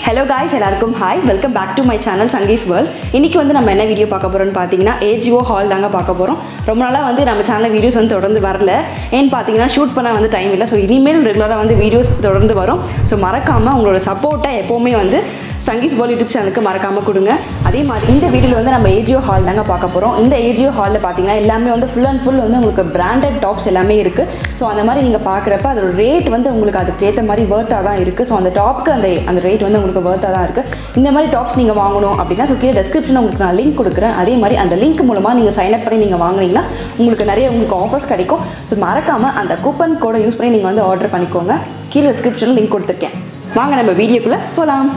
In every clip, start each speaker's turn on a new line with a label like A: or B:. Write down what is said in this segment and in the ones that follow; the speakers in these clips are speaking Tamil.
A: ஹலோ காய்ஸ் எல்லாருக்கும் hi welcome back to my channel Sangee's world இன்றைக்கி வந்து நம்ம என்ன வீடியோ பார்க்க போகிறோம்னு பார்த்தீங்கன்னா ஏஜிஓ ஹால் தாங்க பார்க்க போகிறோம் ரொம்ப நாளாக வந்து நம்ம சேனலில் வீடியோஸ் வந்து தொடர்ந்து வரல ஏன்னு பார்த்தீங்கன்னா ஷூட் பண்ண வந்து டைம் இல்லை ஸோ இனிமேல் ரெகுலராக வந்து வீடியோஸ் தொடர்ந்து வரும் ஸோ மறக்காமல் உங்களோட சப்போர்ட்டை எப்போவுமே வந்து சங்கீஸ் வேர்ல்ட் யூடியூப் சேனலுக்கு மறக்காமல் கொடுங்க அதே மாதிரி இந்த வீடியோவில் வந்து நம்ம ஏஜிஓ ஹால் தாங்க பார்க்க போகிறோம் இந்த ஏஜிஓ ஹாலில் பார்த்தீங்கன்னா எல்லாமே வந்து ஃபுல் அண்ட் ஃபுல் வந்து உங்களுக்கு பிராண்டட் டாப்ஸ் எல்லாமே இருக்குது ஸோ அந்த மாதிரி நீங்கள் பார்க்குறப்ப அதோட ரேட் வந்து உங்களுக்கு அதுக்கு ஏற்ற மாதிரி வேர்த்தாக தான் இருக்குது ஸோ அந்த டாப்க்கு அந்த அந்த ரேட் வந்து உங்களுக்கு வேர்த்தாக தான் இருக்குது இந்த மாதிரி டாப்ஸ் நீங்கள் வாங்கணும் அப்படின்னா ஸோ கீழே டெஸ்கிரிப்ஷனில் உங்களுக்கு நான் லிங்க் கொடுக்குறேன் அதே மாதிரி அந்த லிங்க் மூலமாக நீங்கள் சைன் அப் பண்ணி நீங்கள் வாங்குனீங்கன்னா உங்களுக்கு நிறைய உங்களுக்கு ஆஃபர்ஸ் கிடைக்கும் ஸோ மறக்காமல் அந்த கூப்பன் கோடை யூஸ் பண்ணி நீங்கள் வந்து ஆர்டர் பண்ணிக்கோங்க கீழே டிஸ்கிரிப்ஷனில் லிங்க் கொடுத்துருக்கேன் வாங்க நம்ம வீடியோக்குள்ளே போகலாம்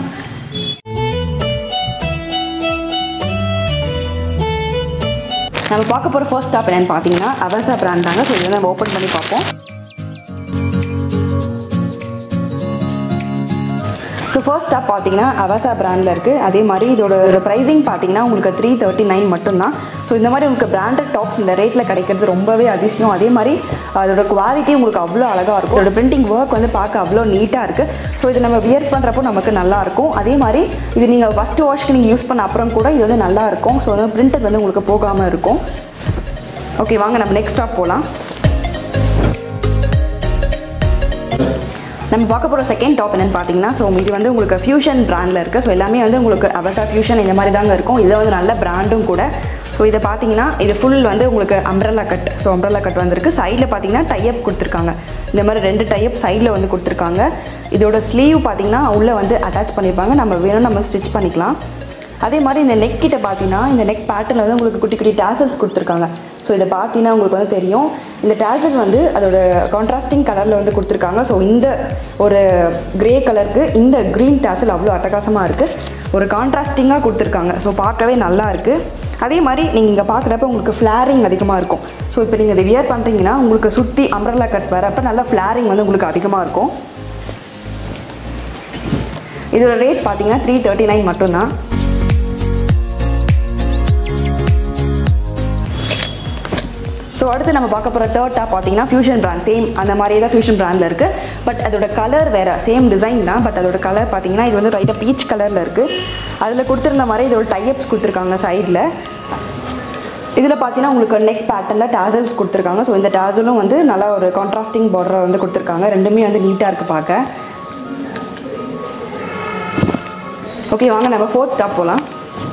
A: நம்ம பார்க்க போகிற ஃபர்ஸ்ட் ஸ்டாப் என்னன்னு பார்த்தீங்கன்னா அவசா பிராண்ட் தாங்க ஸோ இதை வந்து நம்ம ஓப்பன் பண்ணி பார்ப்போம் ஸோ ஃபர்ஸ்ட் ஸ்டாப் பார்த்தீங்கன்னா அவசா பிராண்டில் இருக்குது அதே மாதிரி இதோட இதோட ப்ரைஸிங் பார்த்தீங்கன்னா உங்களுக்கு த்ரீ தேர்ட்டி நைன் மட்டும்தான் ஸோ இந்த மாதிரி உங்களுக்கு பிராண்டட் டாப்ஸ் இந்த ரேட்டில் கிடைக்கிறது ரொம்பவே அதிசயம் அதே மாதிரி அதோட குவாலிட்டி உங்களுக்கு அவ்வளோ அழகாக இருக்கும் அதோட பிரிண்டிங் ஒர்க் வந்து பார்க்க அவ்வளோ நீட்டாக இருக்குது ஸோ இது நம்ம வியர் பண்ணுறப்போ நமக்கு நல்லாயிருக்கும் அதே மாதிரி இது நீங்கள் ஃபஸ்ட்டு வாஷ்க்கு நீங்கள் யூஸ் பண்ண அப்புறம் கூட இது வந்து நல்லா இருக்கும் ஸோ வந்து பிரிண்டட் வந்து உங்களுக்கு போகாமல் இருக்கும் ஓகே வாங்க நம்ம நெக்ஸ்ட் ஸ்டாப் போகலாம் நம்ம பார்க்க போகிற செகண்ட் டாப் என்னன்னு பார்த்தீங்கன்னா ஸோ இது வந்து உங்களுக்கு ஃபியூஷன் பிராண்டில் இருக்குது ஸோ எல்லாமே வந்து உங்களுக்கு அவசா ஃபியூஷன் இந்த மாதிரி தாங்க இருக்கும் இது வந்து நல்ல பிராண்டும் கூட ஸோ இதை பார்த்தீங்கன்னா இது ஃபுல் வந்து உங்களுக்கு umbrella cut so umbrella cut வந்திருக்கு சைடில் பார்த்தீங்கன்னா டைப் கொடுத்துருக்காங்க இந்த மாதிரி ரெண்டு டைப் சைடில் வந்து கொடுத்துருக்காங்க இதோட ஸ்லீவ் பார்த்தீங்கன்னா உள்ளே வந்து அட்டாச் பண்ணியிருப்பாங்க நம்ம வேணும் நம்ம ஸ்டிச் பண்ணிக்கலாம் அதே மாதிரி இந்த நெக் கிட்ட பார்த்தீங்கன்னா இந்த நெக் பேட்டர்னில் வந்து உங்களுக்கு குட்டி குட்டி டேசல்ஸ் கொடுத்துருக்காங்க ஸோ இதை பார்த்தீங்கன்னா உங்களுக்கு வந்து தெரியும் இந்த டேசல் வந்து அதோட கான்ட்ராஸ்டிங் கலரில் வந்து கொடுத்துருக்காங்க ஸோ இந்த ஒரு கிரே கலருக்கு இந்த க்ரீன் டேசல் அவ்வளோ அட்டகாசமாக இருக்குது ஒரு கான்ட்ராஸ்டிங்காக கொடுத்துருக்காங்க ஸோ பார்க்கவே நல்லா இருக்குது அதே மாதிரி நீங்கள் இங்கே பார்க்குறப்ப உங்களுக்கு ஃப்ளாரிங் அதிகமாக இருக்கும் ஸோ இப்போ நீங்கள் இதை வியர் பண்ணுறீங்கன்னா உங்களுக்கு சுற்றி அம்ரல்லா கட் வரப்போ நல்லா ஃப்ளாரிங் வந்து உங்களுக்கு அதிகமாக இருக்கும் இதோட ரேட் பார்த்தீங்கன்னா த்ரீ தேர்ட்டி நைன் மட்டும்தான் ஸோ அடுத்து நம்ம பார்க்க போகிற தேர்ட் டாப் பார்த்தீங்கன்னா ஃபியூஷன் பிராண்ட் சேம் அந்த மாதிரியே தான் ஃபியூஷன் பிராண்டில் இருக்குது பட் அதோட கலர் வேறு சேம் டிசைன் தான் பட் அதோட கலர் பார்த்தீங்கன்னா இது வந்து ரைட்டாக பீச் கலரில் இருக்குது அதில் கொடுத்துருந்த மாதிரி இதோட டைப்ஸ் கொடுத்துருக்காங்க சைடில் இதில் பார்த்தீங்கன்னா உங்களுக்கு நெக் பேட்டர்னில் டேசல்ஸ் கொடுத்துருக்காங்க ஸோ இந்த டேசலும் வந்து நல்லா ஒரு கான்ட்ராஸ்டிங் பார்டரை வந்து கொடுத்துருக்காங்க ரெண்டுமே வந்து நீட்டாக இருக்குது பார்க்க ஓகே வாங்க நம்ம ஃபோர்த் டாப் போகலாம்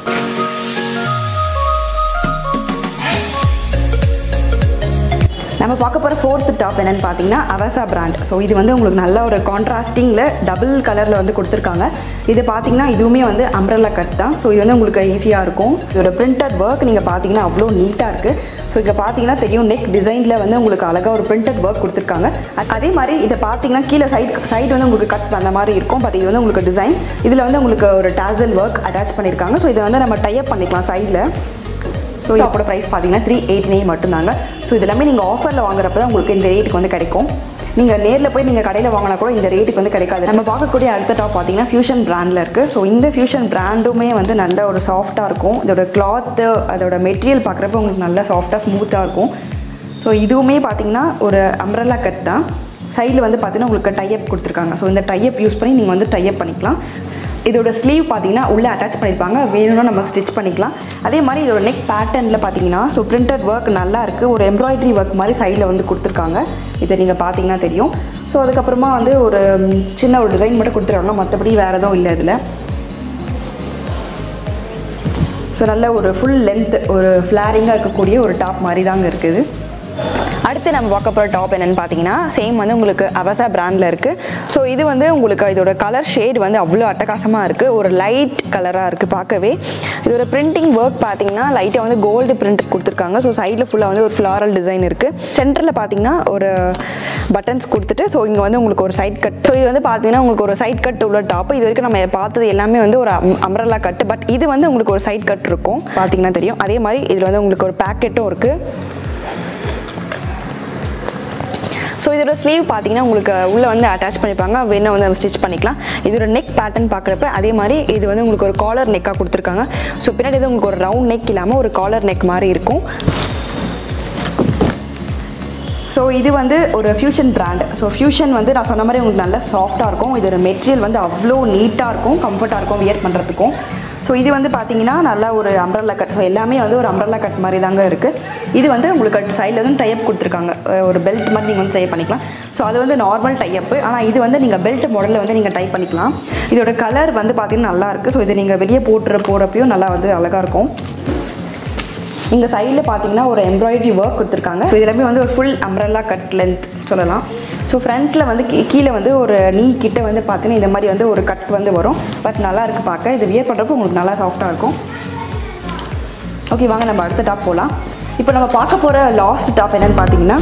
A: நம்ம பார்க்க போகிற ஃபோர்த்து டாப் என்னென்னு பார்த்தீங்கன்னா அவசா பிராண்ட் ஸோ இது வந்து உங்களுக்கு நல்ல ஒரு கான்ட்ராஸ்டிங்கில் டபுள் கலரில் வந்து கொடுத்துருக்காங்க இது பார்த்தீங்கன்னா இதுவுமே வந்து அம்ப்ரல்லா கட் தான் ஸோ இது வந்து உங்களுக்கு ஈஸியாக இருக்கும் இதோட பிரிண்டட் ஒர்க் நீங்கள் பார்த்தீங்கன்னா அவ்வளோ நீட்டாக இருக்குது ஸோ இங்கே பார்த்தீங்கன்னா தெரியும் நெக் டிசைனில் வந்து உங்களுக்கு அழகாக ஒரு பிரிண்டட் ஒர்க் கொடுத்துருக்காங்க அதே மாதிரி இதை பார்த்தீங்கன்னா கீழே சைட் சைடு வந்து உங்களுக்கு கட் அந்த மாதிரி இருக்கும் பட் இது வந்து உங்களுக்கு டிசைன் இதில் வந்து உங்களுக்கு ஒரு டேசல் ஒர்க் அட்டாச் பண்ணியிருக்காங்க ஸோ இதை வந்து நம்ம டைப் பண்ணிக்கலாம் சைடில் ஸோ இதோட ப்ரைஸ் பார்த்தீங்கன்னா த்ரீ எயிட்டி நைன் மட்டும்தாங்க ஸோ இது எல்லாமே நீங்கள் ஆஃபரில் வாங்குறப்ப தான் உங்களுக்கு இந்த ரேட்டுக்கு வந்து கிடைக்கும் நீங்கள் நேரில் போய் நீங்கள் கடையில் வாங்கினா கூட இந்த ரேட்டுக்கு வந்து கிடைக்காது நம்ம பார்க்கக்கூடிய அடுத்த டாப் பார்த்தீங்கன்னா ஃபியூஷன் பிராண்டில் இருக்குது ஸோ இந்த ஃபியூஷன் பிராண்டுமே வந்து நல்ல ஒரு சாஃப்ட்டாக இருக்கும் இதோட கிளாத்து அதோட மெட்டீரியல் பார்க்குறப்ப உங்களுக்கு நல்லா சாஃப்டாக ஸ்மூத்தாக இருக்கும் ஸோ இதுவுமே பார்த்தீங்கன்னா ஒரு அம்ப்ரல்லா கட் தான் சைடில் வந்து பார்த்தீங்கன்னா உங்களுக்கு டைப் கொடுத்துருக்காங்க ஸோ இந்த டைப் யூஸ் பண்ணி நீங்கள் வந்து டைப் பண்ணிக்கலாம் இதோட ஸ்லீவ் பார்த்தீங்கன்னா உள்ளே அட்டாச் பண்ணியிருப்பாங்க வேணும்னா நம்ம ஸ்டிச் பண்ணிக்கலாம் அதே மாதிரி இதோட நெக் பேட்டர்னில் பார்த்தீங்கன்னா ஸோ பிரிண்டட் ஒர்க் நல்லா இருக்குது ஒரு எம்ப்ராய்டரி ஒர்க் மாதிரி சைடில் வந்து கொடுத்துருக்காங்க இதை நீங்கள் பார்த்தீங்கன்னா தெரியும் ஸோ அதுக்கப்புறமா வந்து ஒரு சின்ன ஒரு டிசைன் மட்டும் கொடுத்துருவாங்க மற்றபடி வேறு எதுவும் இல்லை இதில் ஸோ நல்ல ஒரு ஃபுல் லென்த் ஒரு ஃப்ளாரிங்காக இருக்கக்கூடிய ஒரு டாப் மாதிரி தாங்க இருக்குது அடுத்து நம்ம பார்க்க போகிற டாப் என்னென்னு பார்த்தீங்கன்னா சேம் வந்து உங்களுக்கு அவசா பிராண்டில் இருக்குது ஸோ இது வந்து உங்களுக்கு இதோட கலர் ஷேட் வந்து அவ்வளோ அட்டகாசமாக இருக்குது ஒரு லைட் கலராக இருக்குது பார்க்கவே இதோட பிரிண்டிங் ஒர்க் பார்த்தீங்கன்னா லைட்டாக வந்து கோல்டு பிரிண்ட் கொடுத்துருக்காங்க ஸோ சைடில் ஃபுல்லாக வந்து ஒரு ஃப்ளாரல் டிசைன் இருக்குது சென்டரில் பார்த்தீங்கன்னா ஒரு பட்டன்ஸ் கொடுத்துட்டு ஸோ இங்கே வந்து உங்களுக்கு ஒரு சைட் கட் ஸோ இது வந்து பார்த்தீங்கன்னா உங்களுக்கு ஒரு சைட் கட் உள்ள டாப் இது வரைக்கும் நம்ம பார்த்தது எல்லாமே வந்து ஒரு அம்ரல்லா கட் பட் இது வந்து உங்களுக்கு ஒரு சைட் கட் இருக்கும் பார்த்தீங்கன்னா தெரியும் அதே மாதிரி இதில் வந்து உங்களுக்கு ஒரு பேக்கெட்டும் இருக்குது ஸோ இதோட ஸ்லீவ் பார்த்தீங்கன்னா உங்களுக்கு உள்ளே வந்து அட்டாச் பண்ணியிருப்பாங்க வேணா வந்து நம்ம ஸ்டிச் பண்ணிக்கலாம் இதோட நெக் பேட்டர்ன் பார்க்குறப்ப அதே மாதிரி இது வந்து உங்களுக்கு ஒரு காலர் நெக்காக கொடுத்துருக்காங்க ஸோ பின்னாடி இது உங்களுக்கு ஒரு ரவுண்ட் நெக் இல்லாமல் ஒரு காலர் நெக் மாதிரி இருக்கும் ஸோ ஸோ இது வந்து ஒரு ஃபியூஷன் பிராண்ட் ஸோ ஃபியூஷன் வந்து நான் சொன்ன மாதிரி உங்களுக்கு நல்லா சாஃப்டாக இருக்கும் இதோட மெட்டீரியல் வந்து அவ்வளோ நீட்டாக இருக்கும் கம்ஃபர்ட்டாக இருக்கும் வியர் பண்ணுறதுக்கும் ஸோ இது வந்து பார்த்தீங்கன்னா நல்லா ஒரு அம்ரல்லா கட் ஸோ எல்லாமே வந்து ஒரு அம்ரல்லா கட் மாதிரி தாங்க இருக்குது இது வந்து உங்களுக்கு சைடில் வந்து டைப் கொடுத்துருக்காங்க அஹ் ஒரு பெல்ட் மாதிரி நீங்கள் வந்து டைப் பண்ணிக்கலாம் ஸோ அது வந்து நார்மல் டைப்பு ஆனால் இது வந்து நீங்கள் பெல்ட் மாடலில் வந்து நீங்கள் டைப் பண்ணிக்கலாம் இதோட கலர் வந்து பார்த்தீங்கன்னா நல்லா இருக்குது ஸோ இது நீங்கள் வெளியே போட்டுற போகிறப்பையும் நல்லா வந்து அழகாக இருக்கும் இங்கே சைடில் பார்த்தீங்கன்னா ஒரு எம்ப்ராய்டரி ஒர்க் கொடுத்துருக்காங்க ஸோ இது எல்லாமே வந்து ஒரு ஃபுல் அம்ரல்லா கட் லென்த் சொல்லலாம் ஸோ ஃப்ரண்ட்டில் வந்து கீ- கீழே வந்து ஒரு நீ கிட்ட வந்து பார்த்தீங்கன்னா இந்த மாதிரி வந்து ஒரு கட் வந்து வரும் பட் நல்லா இருக்குது பார்க்க இது வியர் பண்ணுறப்போ உங்களுக்கு நல்லா சாஃப்டாக இருக்கும் ஓகே வாங்க நம்ம அடுத்த டாப் போகலாம் இப்போ நம்ம பார்க்க போகிற லாஸ்ட் டாப் என்னன்னு பார்த்தீங்கன்னா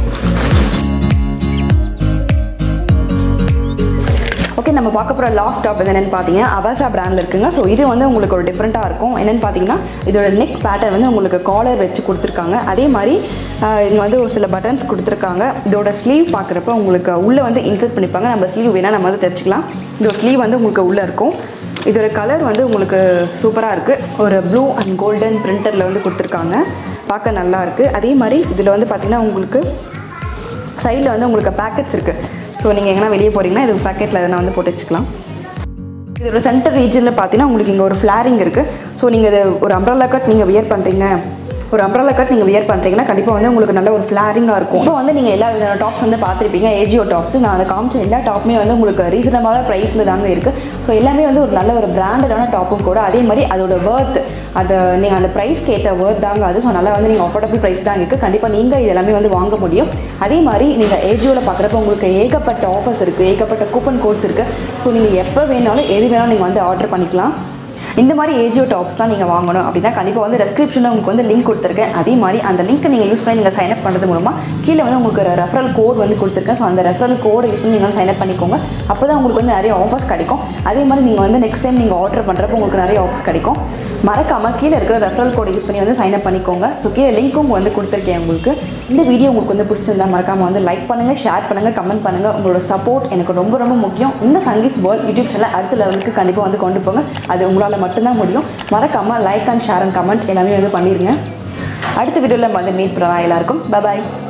A: ஓகே நம்ம பார்க்க போகிற லாஸ்ட் டாப் என்னென்னு பார்த்தீங்கன்னா அவசா பிராண்டில் இருக்குங்க ஸோ இது வந்து உங்களுக்கு ஒரு டிஃப்ரெண்ட்டாக இருக்கும் என்னென்னு பார்த்தீங்கன்னா இதோட நெக் பேட்டர்ன் வந்து உங்களுக்கு காலர் வச்சு கொடுத்துருக்காங்க அதே மாதிரி இங்கே வந்து ஒரு சில பட்டன்ஸ் கொடுத்துருக்காங்க இதோட ஸ்லீவ் பார்க்குறப்ப உங்களுக்கு உள்ளே வந்து இன்சர்ட் பண்ணிப்பாங்க நம்ம ஸ்லீவ் வேணால் நம்ம வந்து தைச்சிக்கலாம் இதோட ஸ்லீவ் வந்து உங்களுக்கு உள்ளே இருக்கும் இதோட கலர் வந்து உங்களுக்கு சூப்பராக இருக்குது ஒரு ப்ளூ அண்ட் கோல்டன் பிரிண்டரில் வந்து கொடுத்துருக்காங்க பார்க்க நல்லா இருக்குது அதே மாதிரி இதில் வந்து பார்த்திங்கன்னா உங்களுக்கு சைடில் வந்து உங்களுக்கு பேக்கெட்ஸ் இருக்குது ஸோ நீங்கள் எங்கன்னா வெளியே போகிறீங்கன்னா இது பேக்கெட்டில் எதனா வந்து போட்டு வச்சுக்கலாம் இதோட சென்டர் ரீஜனில் பார்த்தீங்கன்னா உங்களுக்கு இங்கே ஒரு ஃப்ளாரிங் இருக்குது ஸோ நீங்கள் இது ஒரு அம்ப்ரல்லா கட் நீங்கள் வியர் பண்ணுறீங்க ஒரு அம்ப்ரல்லா கட் நீங்கள் வியர் பண்ணுறீங்கன்னா கண்டிப்பாக வந்து உங்களுக்கு நல்ல ஒரு ஃப்ளாரிங்காக இருக்கும் இப்போ வந்து நீங்கள் எல்லா விதமான டாப்ஸ் வந்து பார்த்துருப்பீங்க ஏஜியோ டாப்ஸ் நான் அதை காமிச்ச எல்லா டாப்புமே வந்து உங்களுக்கு ரீசனபிளான ப்ரைஸில் தாங்க இருக்குது ஸோ எல்லாமே வந்து ஒரு நல்ல ஒரு பிராண்டடான டாப்பும் கூட அதே மாதிரி அதோட வேர்த் அதை நீங்கள் அந்த ப்ரைஸ்க்கு ஏற்ற வேர்த் தாங்க அது ஸோ நல்லா வந்து நீங்கள் அஃபோர்டபுள் ப்ரைஸ் தான் இருக்குது கண்டிப்பாக நீங்கள் இது எல்லாமே வந்து வாங்க முடியும் அதே மாதிரி நீங்கள் ஏஜியோவில் பார்க்குறப்ப உங்களுக்கு ஏகப்பட்ட ஆஃபர்ஸ் இருக்குது ஏகப்பட்ட கூப்பன் கோட்ஸ் இருக்குது ஸோ நீங்கள் எப்போ வேணாலும் எது வேணாலும் நீங்கள் வந்து ஆர்டர் பண்ணிக்கலாம் இந்த மாதிரி ஏஜியோ டாப்ஸ் தான் நீங்கள் வாங்கணும் அப்படின்னா கண்டிப்பாக வந்து டெஸ்கிரிப்ஷனில் உங்களுக்கு வந்து லிங்க் கொடுத்துருக்கேன் அதே மாதிரி அந்த லிங்க்கை நீங்கள் யூஸ் பண்ணி நீங்கள் சைன் அப் பண்ணுறது மூலமாக கீழே வந்து உங்களுக்கு ஒரு ரெஃபரல் கோட் வந்து கொடுத்துருக்கேன் ஸோ அந்த ரெஃபரல் கோட் யூஸ் பண்ணி நீங்கள் வந்து சைன் அப் பண்ணிக்கோங்க அப்போ தான் உங்களுக்கு வந்து நிறைய ஆஃபர்ஸ் கிடைக்கும் அதே மாதிரி நீங்கள் வந்து நெக்ஸ்ட் டைம் நீங்கள் ஆர்டர் பண்ணுறப்போ உங்களுக்கு நிறைய ஆஃபர்ஸ் கிடைக்கும் மறக்காமல் கீழே இருக்கிற ரெஃபரல் கோட் யூஸ் பண்ணி வந்து சைன் அப் பண்ணிக்கோங்க ஸோ கீழே லிங்க்கும் வந்து கொடுத்துருக்கேன் உங்களுக்கு இந்த வீடியோ உங்களுக்கு வந்து பிடிச்சிருந்தா மறக்காமல் வந்து லைக் பண்ணுங்கள் ஷேர் பண்ணுங்கள் கமெண்ட் பண்ணுங்கள் உங்களோட சப்போர்ட் எனக்கு ரொம்ப ரொம்ப முக்கியம் இந்த சங்கீஸ் வேர்ல்ட் யூடியூப் சேனல் அடுத்த லெவலுக்கு கண்டிப்பாக வந்து கொண்டு போங்க அது உங்களால் மட்டும்தான் முடியும் மறக்காமல் like and share and comment எல்லாமே வந்து பண்ணிடுங்க அடுத்த வீடியோவில் வந்து மீட் பண்ணலாம் எல்லாருக்கும் பபாய்